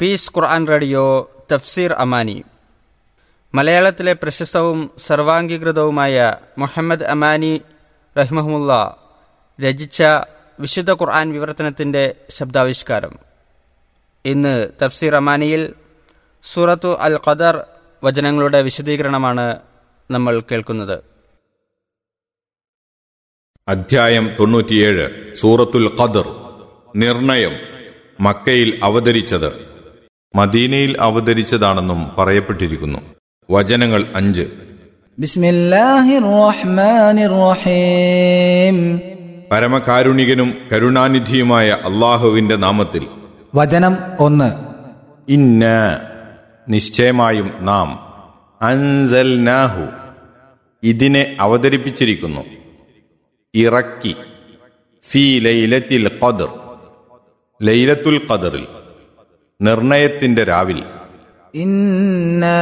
Piece ഖുർആൻ radio തഫ്സീർ അമാനി മലയാളത്തിലെ പ്രശസ്തവും സർവാംഗീകൃതവുമായ മുഹമ്മദ് അമാനി റഹ്മഹമുല്ല രചിച്ച വിശുദ്ധ ഖുർആൻ വിവർത്തനത്തിൻ്റെ ശബ്ദാവിഷ്കാരം ഇന്ന് തഫ്സീർ അമാനിയിൽ സൂറത്തു അൽ ഖദർ വചനങ്ങളുടെ വിശദീകരണമാണ് നമ്മൾ കേൾക്കുന്നത് അധ്യായം തൊണ്ണൂറ്റിയേഴ് സൂറത്തുൽ ഖദർ നിർണയം മക്കയിൽ അവതരിച്ചത് മദീനയിൽ അവതരിച്ചതാണെന്നും പറയപ്പെട്ടിരിക്കുന്നു വചനങ്ങൾ അഞ്ച് بسم الله الرحمن الرحيم പരമകാരുണികനും കരുണാനിധിയുമായ അള്ളാഹുവിന്റെ നാമത്തിൽ വചനം ഒന്ന് ഇന്ന നിശ്ചയമായും നാം അൻസൽനാഹു ഇതിനെ അവതരിപ്പിച്ചിരിക്കുന്നു ഇറക്കി ഫി ലൈലത്തിൽ ഖദർ ലൈലത്തുൽ ഖദറിൽ നിർണയത്തിന്റെ രാവിൽ إنا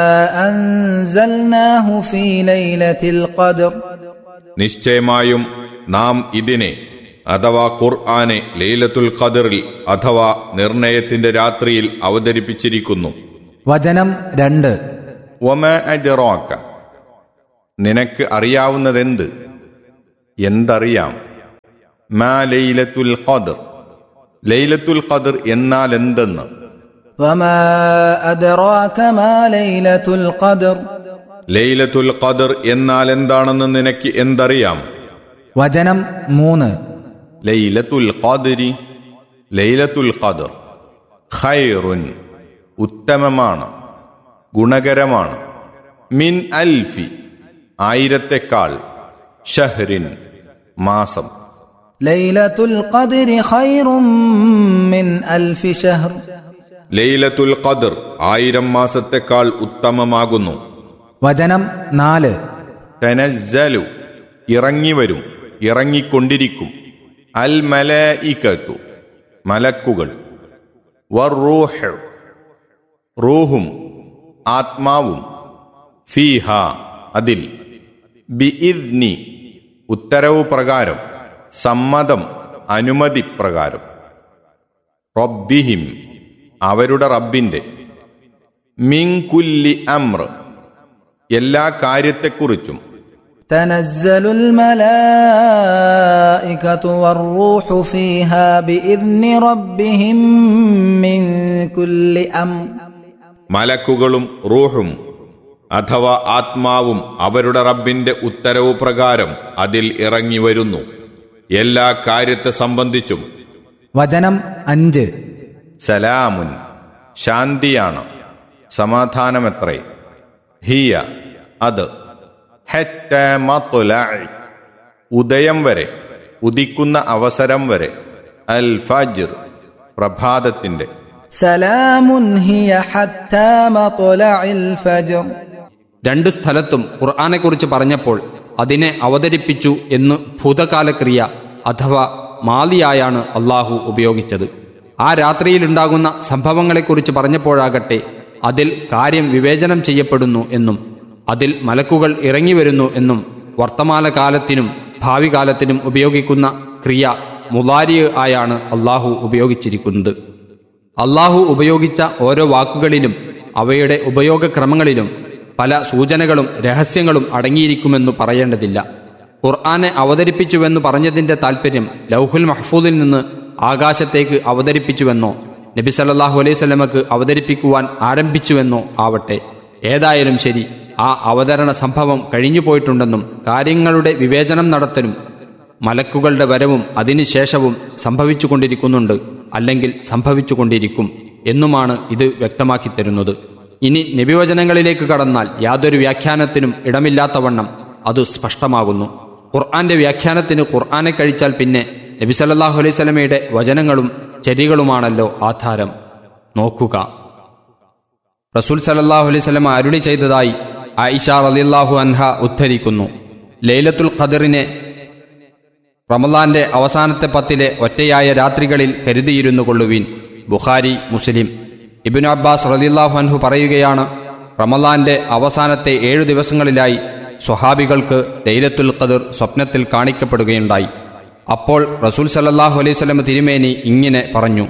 أنزلناه في ليلة القدر നിശ്ചയമായും നാം ഇതിനെ അഥവാ ഖുർആനെ ലൈലത്തുൽ ഖദറിൽ അഥവാ നിർണയത്തിന്റെ രാത്രിയിൽ അവതരിപ്പിച്ചിരിക്കുന്നു വചനം രണ്ട് ഒമ അജറോക്ക നിനക്ക് അറിയാവുന്നതെന്ത് എന്തറിയാം മാ ലൈലത്തുൽ ഖദർ ലൈലത്തുൽ ഖദർ എന്നാൽ എന്തെന്ന് وما أدراك ما ليلة القدر ലൈലത്തുൽ ഖദർ എന്നാൽ എന്താണെന്ന് നിനക്ക് എന്തറിയാം വചനം മൂന്ന് ലൈലത്തുൽ ഖദരി ലൈലത്തുൽ ഖദർ ഖൈറുൻ ഉത്തമമാണ് ഗുണകരമാണ് മിൻ അൽഫി ആയിരത്തെക്കാൾ ഷഹ്റിൻ മാസം ليلة القدر خير من ألف شهر ലൈലത്തുൽ ഖദർ ആയിരം മാസത്തെക്കാൾ ഉത്തമമാകുന്നു വചനം നാല് തനസ്സലു ഇറങ്ങിവരും ഇറങ്ങിക്കൊണ്ടിരിക്കും അൽ മലഇകത്തു മലക്കുകൾ വറൂഹ് റൂഹും ആത്മാവും ഫീഹ അതിൽ ബിഇദ്നി ഉത്തരവ് പ്രകാരം സമ്മതം അനുമതി പ്രകാരം റബ്ബിഹിം അവരുടെ റബ്ബിന്റെ മിങ്കുല്ലി അമ്ര എല്ലാ കാര്യത്തെക്കുറിച്ചും تنزل الملائكة والروح فيها بإذن ربهم من كل أمر മലക്കുകളും റൂഹും അഥവാ ആത്മാവും അവരുടെ റബ്ബിന്റെ ഉത്തരവ് പ്രകാരം അതിൽ ഇറങ്ങി വരുന്നു എല്ലാ കാര്യത്തെ സംബന്ധിച്ചും വചനം അഞ്ച് സലാമുൻ ശാന്തിയാണ് സമാധാനമത്രേ ഹിയ അത് ഹെറ്റ മത്ലഇ. ഉദയം വരെ ഉദിക്കുന്ന അവസരം വരെ അൽ ഫജ്ർ പ്രഭാതത്തിന്റെ سلام هي حتى مطلع الفجر രണ്ടു സ്ഥലത്തും ഖുർആാനെക്കുറിച്ച് പറഞ്ഞപ്പോൾ അതിനെ അവതരിപ്പിച്ചു എന്ന് ഭൂതകാലക്രിയ അഥവാ മാലിയായാണ് അള്ളാഹു ഉപയോഗിച്ചത് ആ രാത്രിയിലുണ്ടാകുന്ന സംഭവങ്ങളെക്കുറിച്ച് പറഞ്ഞപ്പോഴാകട്ടെ അതിൽ കാര്യം വിവേചനം ചെയ്യപ്പെടുന്നു എന്നും അതിൽ മലക്കുകൾ ഇറങ്ങിവരുന്നു എന്നും വർത്തമാനകാലത്തിനും ഭാവി കാലത്തിനും ഉപയോഗിക്കുന്ന ക്രിയ മുലാരിയ് ആയാണ് അള്ളാഹു ഉപയോഗിച്ചിരിക്കുന്നത് അള്ളാഹു ഉപയോഗിച്ച ഓരോ വാക്കുകളിലും അവയുടെ ഉപയോഗക്രമങ്ങളിലും പല സൂചനകളും രഹസ്യങ്ങളും അടങ്ങിയിരിക്കുമെന്ന് പറയേണ്ടതില്ല ഖുർആനെ അവതരിപ്പിച്ചുവെന്ന് പറഞ്ഞതിന്റെ താൽപ്പര്യം ലൗഹുൽ മഹ്ഫൂദിൽ നിന്ന് ആകാശത്തേക്ക് അവതരിപ്പിച്ചുവെന്നോ നബി സല്ലല്ലാഹു അലൈഹി സ്വലമക്ക് അവതരിപ്പിക്കുവാൻ ആരംഭിച്ചുവെന്നോ ആവട്ടെ ഏതായാലും ശരി ആ അവതരണ സംഭവം കഴിഞ്ഞുപോയിട്ടുണ്ടെന്നും കാര്യങ്ങളുടെ വിവേചനം നടത്തലും മലക്കുകളുടെ വരവും അതിനുശേഷവും സംഭവിച്ചുകൊണ്ടിരിക്കുന്നുണ്ട് അല്ലെങ്കിൽ സംഭവിച്ചുകൊണ്ടിരിക്കും എന്നുമാണ് ഇത് വ്യക്തമാക്കി തരുന്നത് ഇനി നബിവചനങ്ങളിലേക്ക് കടന്നാൽ യാതൊരു വ്യാഖ്യാനത്തിനും ഇടമില്ലാത്തവണ്ണം അത് സ്പഷ്ടമാകുന്നു ഖുർആന്റെ വ്യാഖ്യാനത്തിന് ഖുർആനെ കഴിച്ചാൽ പിന്നെ നബി സല്ലല്ലാഹു അലൈഹി സ്വലമയുടെ വചനങ്ങളും ചരികളുമാണല്ലോ ആധാരം നോക്കുക റസൂൽ സലല്ലാഹു അലൈഹി സ്വലമ അരുളി ചെയ്തതായി ആയിഷ റളിയല്ലാഹു അൻഹ ഉദ്ധരിക്കുന്നു ലൈലത്തുൽ ഖദറിനെ റമദാന്റെ അവസാനത്തെ പത്തിലെ ഒറ്റയായ രാത്രികളിൽ കരുതിയിരുന്നു കൊള്ളുവീൻ ബുഖാരി മുസ്ലിം ഇബിനു അബ്ബാസ് റളിയല്ലാഹു അൻഹു പറയുകയാണ് റമദാന്റെ അവസാനത്തെ ഏഴു ദിവസങ്ങളിലായി സ്വഹാബികൾക്ക് ലൈലത്തുൽ ഖദർ സ്വപ്നത്തിൽ കാണിക്കപ്പെടുകയുണ്ടായി അപ്പോൾ റസൂൽ സല്ലല്ലാഹു അലൈഹി സ്വലം തിരുമേനി ഇങ്ങനെ പറഞ്ഞു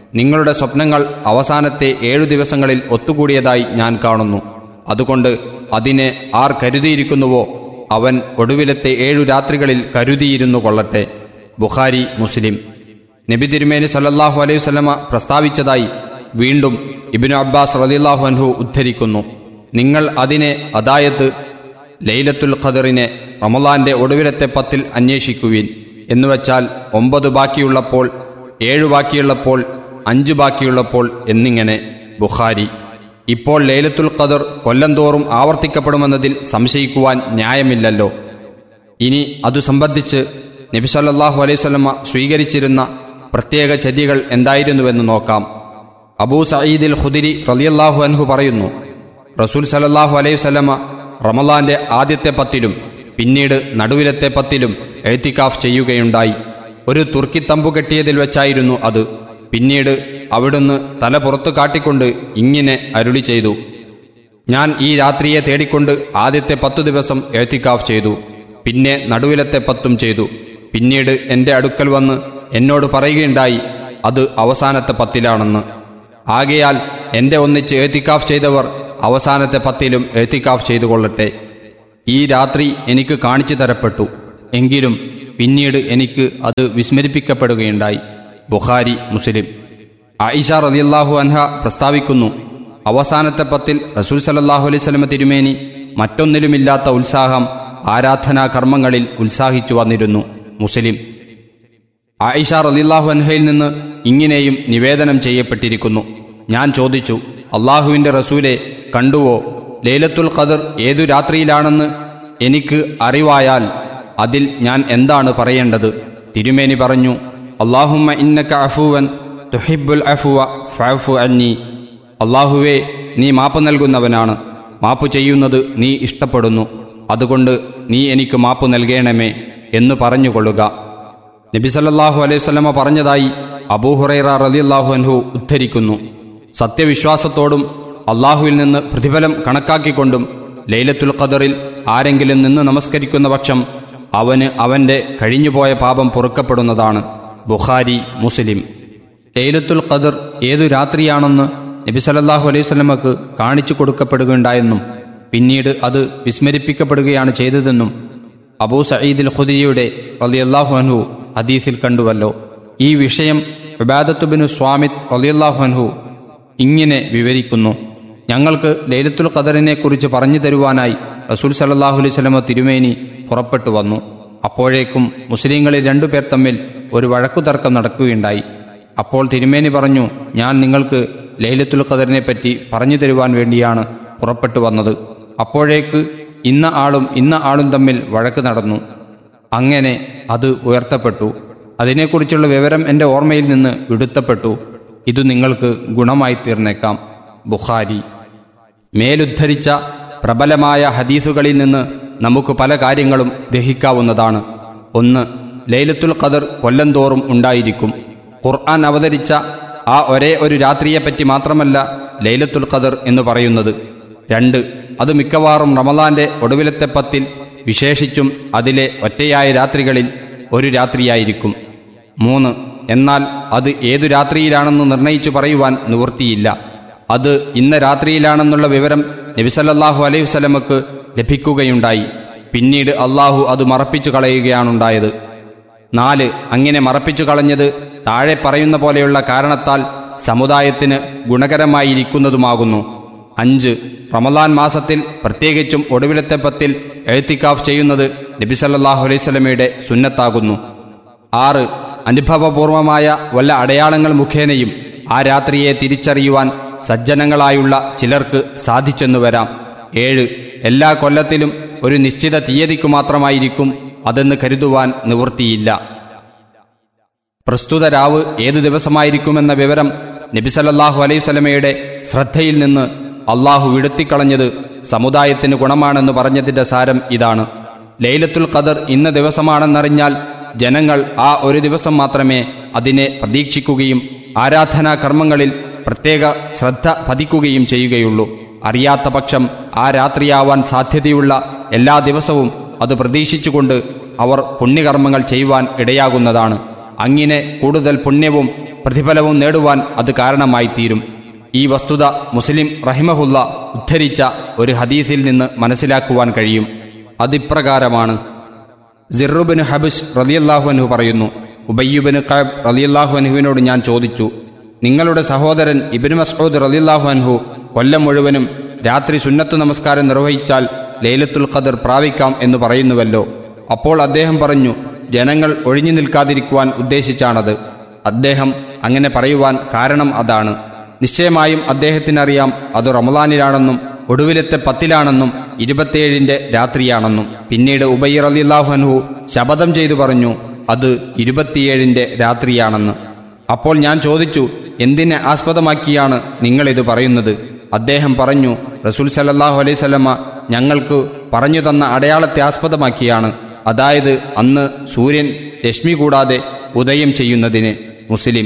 നിങ്ങളുടെ സ്വപ്നങ്ങൾ അവസാനത്തെ ഏഴു ദിവസങ്ങളിൽ ഒത്തുകൂടിയതായി ഞാൻ കാണുന്നു അതുകൊണ്ട് അതിനെ ആർ കരുതിയിരിക്കുന്നുവോ അവൻ ഒടുവിലത്തെ ഏഴു രാത്രികളിൽ കരുതിയിരുന്നു കൊള്ളട്ടെ ബുഖാരി മുസ്ലിം നബി തിരുമേനി സല്ലല്ലാഹു അലൈഹി വസല്ലമ പ്രസ്താവിച്ചതായി വീണ്ടും ഇബ്നു അബ്ബാസ് റളിയല്ലാഹു അൻഹു ഉദ്ധരിക്കുന്നു നിങ്ങൾ അതിനെ അതായത് ലൈലത്തുൽ ഖദറിനെ റമലാന്റെ ഒടുവിലത്തെ പത്തിൽ അന്വേഷിക്കുവിൻ എന്നുവച്ചാൽ ഒമ്പത് ബാക്കിയുള്ളപ്പോൾ ഏഴു ബാക്കിയുള്ളപ്പോൾ അഞ്ച് ബാക്കിയുള്ളപ്പോൾ എന്നിങ്ങനെ ബുഖാരി ഇപ്പോൾ ലൈലത്തുൽ ഖദർ കൊല്ലം തോറും ആവർത്തിക്കപ്പെടുമെന്നതിൽ സംശയിക്കുവാൻ ന്യായമില്ലല്ലോ ഇനി അതു സംബന്ധിച്ച് നബി സല്ലല്ലാഹു അലൈഹി വസല്ലമ സ്വീകരിച്ചിരുന്ന പ്രത്യേക ചര്യകൾ എന്തായിരുന്നുവെന്ന് നോക്കാം അബൂ സഈദിൽ ഖുദിരി റളിയല്ലാഹു അൻഹു പറയുന്നു റസൂൽ സല്ലല്ലാഹു അലൈഹി വസല്ലമ റമളാന്റെ ആദ്യത്തെ പത്തിലും പിന്നീട് നടുവിലത്തെ പത്തിലും എഴുത്തിക്കാഫ് ചെയ്യുകയുണ്ടായി ഒരു തുർക്കി തമ്പു കെട്ടിയതിൽ വെച്ചായിരുന്നു അത് പിന്നീട് അവിടുന്ന് തല പുറത്തു കാട്ടിക്കൊണ്ട് ഇങ്ങനെ അരുളി ചെയ്തു ഞാൻ ഈ രാത്രിയെ തേടിക്കൊണ്ട് ആദ്യത്തെ പത്തു ദിവസം എഴുത്തിക്കാഫ് ചെയ്തു പിന്നെ നടുവിലത്തെ പത്തും ചെയ്തു പിന്നീട് എൻ്റെ അടുക്കൽ വന്ന് എന്നോട് പറയുകയുണ്ടായി അത് അവസാനത്തെ പത്തിലാണെന്ന് ആകയാൽ എൻ്റെ ഒന്നിച്ച് എഴുത്തിക്കാഫ് ചെയ്തവർ അവസാനത്തെ പത്തിലും എഴുത്തിക്കാഫ് ചെയ്തു കൊള്ളട്ടെ ഈ രാത്രി എനിക്ക് കാണിച്ചു തരപ്പെട്ടു എങ്കിലും പിന്നീട് എനിക്ക് അത് വിസ്മരിപ്പിക്കപ്പെടുകയുണ്ടായി ബുഖാരി മുസ്ലിം ആയിഷ റളിയല്ലാഹു അൻഹ പ്രസ്താവിക്കുന്നു അവസാനത്തെ പത്തിൽ റസൂൽ സലല്ലാഹു അലൈഹി സ്വലമ തിരുമേനി മറ്റൊന്നിലുമില്ലാത്ത ഉത്സാഹം ആരാധനാ കർമ്മങ്ങളിൽ ഉത്സാഹിച്ചു വന്നിരുന്നു മുസ്ലിം ആയിഷ റളിയല്ലാഹു അൻഹയിൽ നിന്ന് ഇങ്ങനെയും നിവേദനം ചെയ്യപ്പെട്ടിരിക്കുന്നു ഞാൻ ചോദിച്ചു അള്ളാഹുവിൻ്റെ റസൂലെ കണ്ടുവോ ലൈലത്തുൽ ഖദർ ഏതു രാത്രിയിലാണെന്ന് എനിക്ക് അറിവായാൽ അതിൽ ഞാൻ എന്താണ് പറയേണ്ടത് തിരുമേനി പറഞ്ഞു അള്ളാഹുമ്മ ഇന്നക അഫുവൻ തുഹിബുൽ അഫുവ ഫഅഫു അന്നി അള്ളാഹുവേ നീ മാപ്പ് നൽകുന്നവനാണ് മാപ്പ് ചെയ്യുന്നത് നീ ഇഷ്ടപ്പെടുന്നു അതുകൊണ്ട് നീ എനിക്ക് മാപ്പ് നൽകണമേ എന്ന് പറഞ്ഞുകൊള്ളുക നബി സല്ലല്ലാഹു അലൈഹി വസല്ലമ പറഞ്ഞതായി അബൂഹുറൈറ റളിയല്ലാഹു അൻഹു ഉദ്ധരിക്കുന്നു സത്യവിശ്വാസത്തോടും അള്ളാഹുവിൽ നിന്ന് പ്രതിഫലം കണക്കാക്കിക്കൊണ്ടും ലൈലത്തുൽ ഖദറിൽ ആരെങ്കിലും നിന്ന് നമസ്കരിക്കുന്ന പക്ഷം അവന് അവന്റെ കഴിഞ്ഞുപോയ പാപം പൊറുക്കപ്പെടുന്നതാണ് ബുഖാരി മുസ്ലിം ലൈലത്തുൽ ഖദർ ഏതു രാത്രിയാണെന്ന് നബി സല്ലല്ലാഹു അലൈഹി വസല്ലമക്ക് കാണിച്ചു കൊടുക്കപ്പെടുകയുണ്ടായെന്നും പിന്നീട് അത് വിസ്മരിപ്പിക്കപ്പെടുകയാണ് ചെയ്തതെന്നും അബൂ സഈദിൽ ഖുദിരിയുടെ റളിയല്ലാഹു അൻഹു ഹദീസിൽ കണ്ടുവല്ലോ ഈ വിഷയം ഇബാദത്തുബിനു സ്വാമിത് റളിയല്ലാഹു അൻഹു ഇങ്ങനെ വിവരിക്കുന്നു ഞങ്ങൾക്ക് ലൈലത്തുൽ ഖദറിനെ കുറിച്ച് പറഞ്ഞു തരുവാനായി റസൂൽ സല്ലല്ലാഹു അലൈഹി വസല്ലമ തിരുമേനി പുറപ്പെട്ടു വന്നു അപ്പോഴേക്കും മുസ്ലിങ്ങളിൽ രണ്ടുപേർ തമ്മിൽ ഒരു വഴക്കുതർക്കം നടക്കുകയുണ്ടായി അപ്പോൾ തിരുമേനി പറഞ്ഞു ഞാൻ നിങ്ങൾക്ക് ലൈലത്തുൽ ഖദറിനെ പറ്റി പറഞ്ഞു തരുവാൻ വേണ്ടിയാണ് പുറപ്പെട്ടു വന്നത് അപ്പോഴേക്ക് ഇന്ന ആളും ഇന്ന ആളും തമ്മിൽ വഴക്ക് നടന്നു അങ്ങനെ അത് ഉയർത്തപ്പെട്ടു അതിനെക്കുറിച്ചുള്ള വിവരം എൻ്റെ ഓർമ്മയിൽ നിന്ന് വിടുത്തപ്പെട്ടു ഇത് നിങ്ങൾക്ക് ഗുണമായി തീർന്നേക്കാം ബുഖാരി മേലുദ്ധരിച്ച പ്രബലമായ ഹദീസുകളിൽ നിന്ന് നമുക്ക് പല കാര്യങ്ങളും ഗ്രഹിക്കാവുന്നതാണ് ഒന്ന് ലൈലത്തുൽ ഖദർ കൊല്ലം തോറും ഉണ്ടായിരിക്കും ഖുർആൻ അവതരിച്ച ആ ഒരേ ഒരു രാത്രിയെപ്പറ്റി മാത്രമല്ല ലൈലത്തുൽ ഖദർ എന്ന് പറയുന്നത് രണ്ട് അത് മിക്കവാറും റമദാന്റെ ഒടുവിലത്തെ പത്തിൽ വിശേഷിച്ചും അതിലെ ഒറ്റയായ രാത്രികളിൽ ഒരു രാത്രിയായിരിക്കും മൂന്ന് എന്നാൽ അത് ഏതു രാത്രിയിലാണെന്ന് നിർണയിച്ചു പറയുവാൻ നിവൃത്തിയില്ല അത് ഇന്ന രാത്രിയിലാണെന്നുള്ള വിവരം നബിസല്ലാഹു അലൈഹി വസല്ലമക്ക് ലഭിക്കുകയുണ്ടായി പിന്നീട് അള്ളാഹു അത് മറപ്പിച്ചു കളയുകയാണുണ്ടായത് നാല് അങ്ങനെ മറപ്പിച്ചു കളഞ്ഞത് താഴെ പറയുന്ന പോലെയുള്ള കാരണത്താൽ സമുദായത്തിന് ഗുണകരമായിരിക്കുന്നതുമാകുന്നു അഞ്ച് റമലാൻ മാസത്തിൽ പ്രത്യേകിച്ചും ഒടുവിലത്തെ പത്തിൽ എഴുത്തിക്കാഫ് ചെയ്യുന്നത് നബിസല്ലാഹു അലൈഹി സ്വലമയുടെ സുന്നത്താകുന്നു ആറ് അനുഭവപൂർവമായ വല്ല അടയാളങ്ങൾ മുഖേനയും ആ രാത്രിയെ തിരിച്ചറിയുവാൻ സജ്ജനങ്ങളായുള്ള ചിലർക്ക് സാധിച്ചെന്നു വരാം ഏഴ് എല്ലാ കൊല്ലത്തിലും ഒരു നിശ്ചിത തീയതിക്കു മാത്രമായിരിക്കും അതെന്ന് കരുതുവാൻ നിവൃത്തിയില്ല പ്രസ്തുത രാവ് ഏതു ദിവസമായിരിക്കുമെന്ന വിവരം നബിസലല്ലാഹു അലൈഹി സ്വലമയുടെ ശ്രദ്ധയിൽ നിന്ന് അള്ളാഹു വിടുത്തിക്കളഞ്ഞത് സമുദായത്തിന് ഗുണമാണെന്ന് പറഞ്ഞതിന്റെ സാരം ഇതാണ് ലൈലത്തുൽ ഖദർ ഇന്ന ദിവസമാണെന്നറിഞ്ഞാൽ ജനങ്ങൾ ആ ഒരു ദിവസം മാത്രമേ അതിനെ പ്രതീക്ഷിക്കുകയും ആരാധനാ കർമ്മങ്ങളിൽ പ്രത്യേക ശ്രദ്ധ പതിക്കുകയും ചെയ്യുകയുള്ളൂ അറിയാത്ത പക്ഷം ആ രാത്രിയാവാൻ സാധ്യതയുള്ള എല്ലാ ദിവസവും അത് പ്രതീക്ഷിച്ചുകൊണ്ട് അവർ പുണ്യകർമ്മങ്ങൾ ചെയ്യുവാൻ ഇടയാകുന്നതാണ് അങ്ങനെ കൂടുതൽ പുണ്യവും പ്രതിഫലവും നേടുവാൻ അത് കാരണമായി തീരും ഈ വസ്തുത മുസ്ലിം റഹിമഹുല്ല ഉദ്ധരിച്ച ഒരു ഹദീസിൽ നിന്ന് മനസ്സിലാക്കുവാൻ കഴിയും അതിപ്രകാരമാണ് സിറുബിന് ഹബിഷ് റലിയല്ലാഹു അൻഹു പറയുന്നു ഉബയ്യുബിന് കബ് റലിയല്ലാഹു അൻഹുവിനോട് ഞാൻ ചോദിച്ചു നിങ്ങളുടെ സഹോദരൻ ഇബിന് മസ്ഊദ് റലിയല്ലാഹു അൻഹു കൊല്ലം മുഴുവനും രാത്രി സുന്നത്തു നമസ്കാരം നിർവഹിച്ചാൽ ലൈലത്തുൽ ഖദർ പ്രാപിക്കാം എന്ന് പറയുന്നുവല്ലോ അപ്പോൾ അദ്ദേഹം പറഞ്ഞു ജനങ്ങൾ ഒഴിഞ്ഞു നിൽക്കാതിരിക്കുവാൻ ഉദ്ദേശിച്ചാണത് അദ്ദേഹം അങ്ങനെ പറയുവാൻ കാരണം അതാണ് നിശ്ചയമായും അദ്ദേഹത്തിനറിയാം അത് റമദാനിലാണെന്നും ഒടുവിലത്തെ പത്തിലാണെന്നും ഇരുപത്തിയേഴിന്റെ രാത്രിയാണെന്നും പിന്നീട് ഉബൈർ അലില്ലാഹു അൻഹു ശപഥം ചെയ്തു പറഞ്ഞു അത് ഇരുപത്തിയേഴിന്റെ രാത്രിയാണെന്ന് അപ്പോൾ ഞാൻ ചോദിച്ചു എന്തിനെ ആസ്പദമാക്കിയാണ് നിങ്ങളിത് പറയുന്നത് അദ്ദേഹം പറഞ്ഞു റസൂൽ സലല്ലാഹു അലൈഹി സ്വലമ ഞങ്ങൾക്ക് പറഞ്ഞു തന്ന അടയാളത്തെ ആസ്പദമാക്കിയാണ് അതായത് അന്ന് സൂര്യൻ രശ്മി കൂടാതെ ഉദയം ചെയ്യുന്നതിന് മുസ്ലിം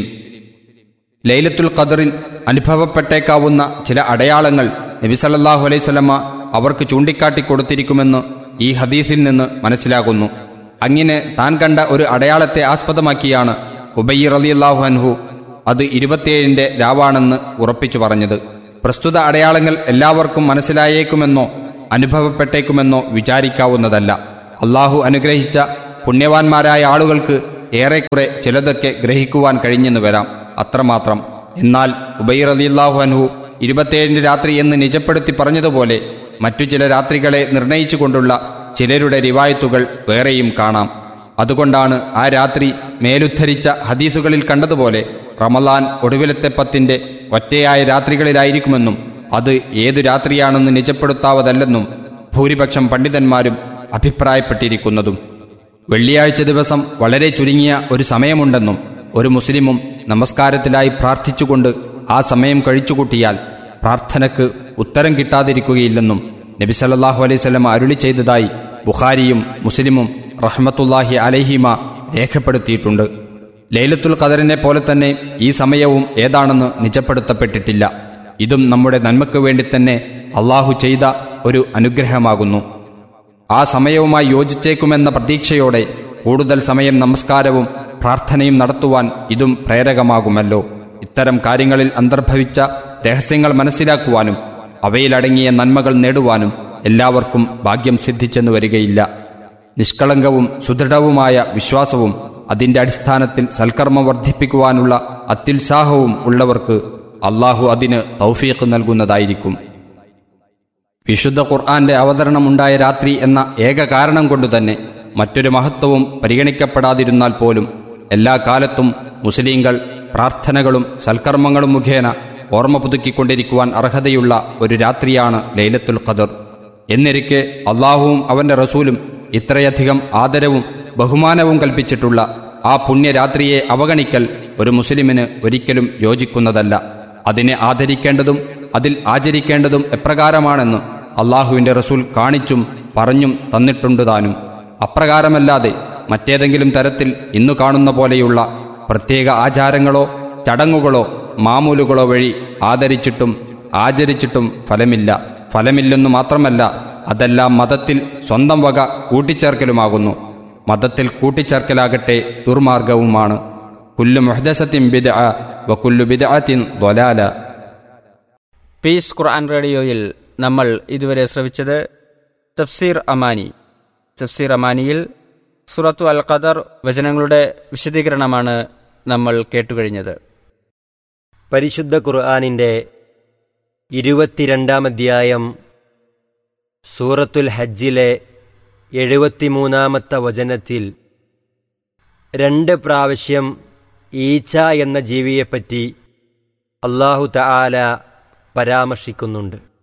ലൈലത്തുൽ ഖദറിൽ അനുഭവപ്പെട്ടേക്കാവുന്ന ചില അടയാളങ്ങൾ നബി സല്ലല്ലാഹു അലൈഹി സ്വലമ അവർക്ക് ചൂണ്ടിക്കാട്ടി കൊടുത്തിരിക്കുമെന്ന് ഈ ഹദീസിൽ നിന്ന് മനസ്സിലാകുന്നു അങ്ങനെ താൻ കണ്ട ഒരു അടയാളത്തെ ആസ്പദമാക്കിയാണ് ഉബയ്യർ റളിയല്ലാഹു അൻഹു അത് ഇരുപത്തിയേഴിന്റെ രാവാണെന്ന് ഉറപ്പിച്ചു പറഞ്ഞത് പ്രസ്തുത അടയാളങ്ങൾ എല്ലാവർക്കും മനസ്സിലായേക്കുമെന്നോ അനുഭവപ്പെട്ടേക്കുമെന്നോ വിചാരിക്കാവുന്നതല്ല അള്ളാഹു അനുഗ്രഹിച്ച പുണ്യവാന്മാരായ ആളുകൾക്ക് ഏറെക്കുറെ ചിലതൊക്കെ ഗ്രഹിക്കുവാൻ കഴിഞ്ഞെന്ന് വരാം അത്രമാത്രം എന്നാൽ ഉബൈർ അലിയല്ലാഹു അൻഹു ഇരുപത്തിയേഴിന്റെ രാത്രി എന്ന് നിജപ്പെടുത്തി പറഞ്ഞതുപോലെ മറ്റു ചില രാത്രികളെ നിർണയിച്ചുകൊണ്ടുള്ള ചിലരുടെ റിവായത്തുകൾ വേറെയും കാണാം അതുകൊണ്ടാണ് ആ രാത്രി മേലുദ്ധരിച്ച ഹദീസുകളിൽ കണ്ടതുപോലെ റമലാൻ ഒടുവിലത്തെ പത്തിന്റെ ഒറ്റയായ രാത്രികളിലായിരിക്കുമെന്നും അത് ഏതു രാത്രിയാണെന്ന് നിജപ്പെടുത്താവതല്ലെന്നും ഭൂരിപക്ഷം പണ്ഡിതന്മാരും അഭിപ്രായപ്പെട്ടിരിക്കുന്നതും വെള്ളിയാഴ്ച ദിവസം വളരെ ചുരുങ്ങിയ ഒരു സമയമുണ്ടെന്നും ഒരു മുസ്ലിമും നമസ്കാരത്തിലായി പ്രാർത്ഥിച്ചുകൊണ്ട് ആ സമയം കഴിച്ചുകൂട്ടിയാൽ പ്രാർത്ഥനയ്ക്ക് ഉത്തരം കിട്ടാതിരിക്കുകയില്ലെന്നും നബി സല്ലല്ലാഹു അലൈഹി സ്വലം അരുളി ചെയ്തതായി ബുഖാരിയും മുസ്ലിമും റഹ്മത്തുല്ലാഹി അലഹിമ രേഖപ്പെടുത്തിയിട്ടുണ്ട് ലൈലത്തുൽ ഖദറിനെ പോലെ തന്നെ ഈ സമയവും ഏതാണെന്ന് നിജപ്പെടുത്തപ്പെട്ടിട്ടില്ല ഇതും നമ്മുടെ നന്മയ്ക്ക് വേണ്ടി തന്നെ അള്ളാഹു ചെയ്ത ഒരു അനുഗ്രഹമാകുന്നു ആ സമയവുമായി യോജിച്ചേക്കുമെന്ന പ്രതീക്ഷയോടെ കൂടുതൽ സമയം നമസ്കാരവും പ്രാർത്ഥനയും നടത്തുവാൻ ഇതും പ്രേരകമാകുമല്ലോ ഇത്തരം കാര്യങ്ങളിൽ അന്തർഭവിച്ച രഹസ്യങ്ങൾ മനസ്സിലാക്കുവാനും അവയിലടങ്ങിയ നന്മകൾ നേടുവാനും എല്ലാവർക്കും ഭാഗ്യം സിദ്ധിച്ചെന്നു വരികയില്ല നിഷ്കളങ്കവും സുദൃഢവുമായ വിശ്വാസവും അതിന്റെ അടിസ്ഥാനത്തിൽ സൽക്കർമ്മം വർദ്ധിപ്പിക്കുവാനുള്ള അത്യുത്സാഹവും ഉള്ളവർക്ക് അള്ളാഹു അതിന് തൗഫീഖ് നൽകുന്നതായിരിക്കും വിശുദ്ധ ഖുർആന്റെ അവതരണമുണ്ടായ രാത്രി എന്ന ഏക കാരണം കൊണ്ടുതന്നെ മറ്റൊരു മഹത്വവും പരിഗണിക്കപ്പെടാതിരുന്നാൽ പോലും എല്ലാ കാലത്തും മുസ്ലിങ്ങൾ പ്രാർത്ഥനകളും സൽക്കർമ്മങ്ങളും മുഖേന ഓർമ്മ പുതുക്കിക്കൊണ്ടിരിക്കുവാൻ അർഹതയുള്ള ഒരു രാത്രിയാണ് ലൈലത്തുൽ ഖദർ എന്നിരിക്കെ അള്ളാഹുവും അവന്റെ റസൂലും ഇത്രയധികം ആദരവും ബഹുമാനവും കൽപ്പിച്ചിട്ടുള്ള ആ പുണ്യരാത്രിയെ അവഗണിക്കൽ ഒരു മുസ്ലിമിന് ഒരിക്കലും യോജിക്കുന്നതല്ല അതിനെ ആദരിക്കേണ്ടതും അതിൽ ആചരിക്കേണ്ടതും എപ്രകാരമാണെന്ന് അള്ളാഹുവിന്റെ റസൂൽ കാണിച്ചും പറഞ്ഞും തന്നിട്ടുണ്ട് താനും അപ്രകാരമല്ലാതെ മറ്റേതെങ്കിലും തരത്തിൽ ഇന്നു കാണുന്ന പോലെയുള്ള പ്രത്യേക ആചാരങ്ങളോ ചടങ്ങുകളോ മാമൂലുകളോ വഴി ആദരിച്ചിട്ടും ആചരിച്ചിട്ടും ഫലമില്ല ഫലമില്ലെന്നു മാത്രമല്ല അതെല്ലാം മതത്തിൽ സ്വന്തം വക കൂട്ടിച്ചേർക്കലുമാകുന്നു മതത്തിൽ കൂട്ടിച്ചേർക്കലാകട്ടെ ദുർമാർഗവുമാണ് കുല്ലു മുഹദസത്തിൻ ബിദ വ കുല്ലു ബിദഅത്തിൻ ദ്വലാല പീസ് ഖുർആൻ റേഡിയോയിൽ നമ്മൾ ഇതുവരെ ശ്രവിച്ചത് തഫ്സീർ അമാനി തഫ്സീർ അമാനിയിൽ സുറത്തു അൽ ഖദർ വചനങ്ങളുടെ വിശദീകരണമാണ് നമ്മൾ കേട്ടുകഴിഞ്ഞത് പരിശുദ്ധ ഖുർആാനിൻ്റെ ഇരുപത്തിരണ്ടാം അധ്യായം സൂറത്തുൽ ഹജ്ജിലെ എഴുപത്തിമൂന്നാമത്തെ വചനത്തിൽ രണ്ട് പ്രാവശ്യം ഈച്ച എന്ന ജീവിയെപ്പറ്റി അള്ളാഹു തആല പരാമർശിക്കുന്നുണ്ട്